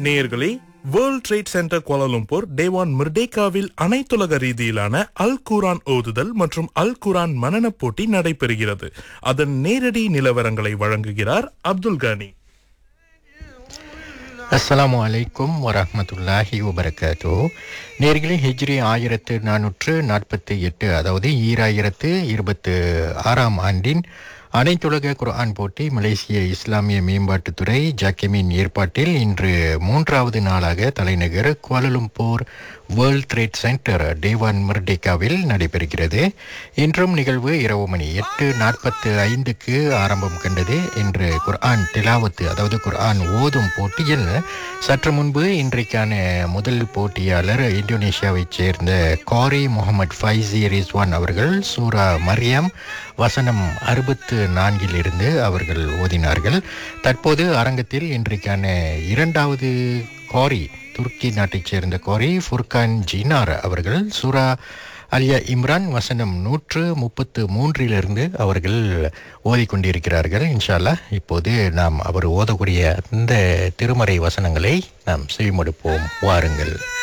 நேயர்களே world trade centre Kuala Lumpur Dewan மிர்டேகாவில் அனைத்துலக ரீதியிலான அல் குரான் ஓதுதல் மற்றும் அல் குரான் மனனப் போட்டி நடைபெறுகிறது அதன் நேரடி நிலவரங்களை வழங்குகிறார் அப்துல் கானி அஸ்ஸலாமு அலைக்கும் வரஹ்மத்துல்லாஹி வபரகாத்தோ நேர்களே ஹிஜ்ரி ஆயிரத்து நானூற்று நாற்பத்தி எட்டு அதாவது ஈராயிரத்து இருபத்து ஆறாம் ஆண்டின் அனைத்துலக குர்ஆன் போட்டி மலேசிய இஸ்லாமிய மேம்பாட்டுத்துறை ஜாக்கிமின் ஏற்பாட்டில் இன்று மூன்றாவது நாளாக தலைநகர் Kuala Lumpur world trade centre Dewan மர்டேக்காவில் நடைபெறுகிறது இன்றும் நிகழ்வு இரவு மணி எட்டு நாற்பத்து ஐந்துக்கு ஆரம்பம் கண்டது இன்று குர்ஆன் திலாவத்து அதாவது குர்ஆன் ஓதும் போட்டியில் சற்று முன்பு இன்றைக்கான முதல் போட்டியாளர் இந்தோனேஷியாவைச் சேர்ந்த காரி முகமது ஃபைசி ரிஸ்வான் அவர்கள் சூரா மரியம் வசனம் அறுபத்து நான்கில் இருந்து அவர்கள் ஓதினார்கள் தற்போது அரங்கத்தில் இன்றைக்கான இரண்டாவது காரி துருக்கி நாட்டைச் சேர்ந்த கோரி ஃபுர்கான் ஜினார் அவர்கள் சூரா அலியா இம்ரான் வசனம் நூற்று முப்பத்து மூன்றிலிருந்து அவர்கள் ஓதிக்கொண்டிருக்கிறார்கள் இன்ஷால்லா இப்போது நாம் அவர் ஓதக்கூடிய அந்த திருமறை வசனங்களை நாம் செவிமடுப்போம் வாருங்கள்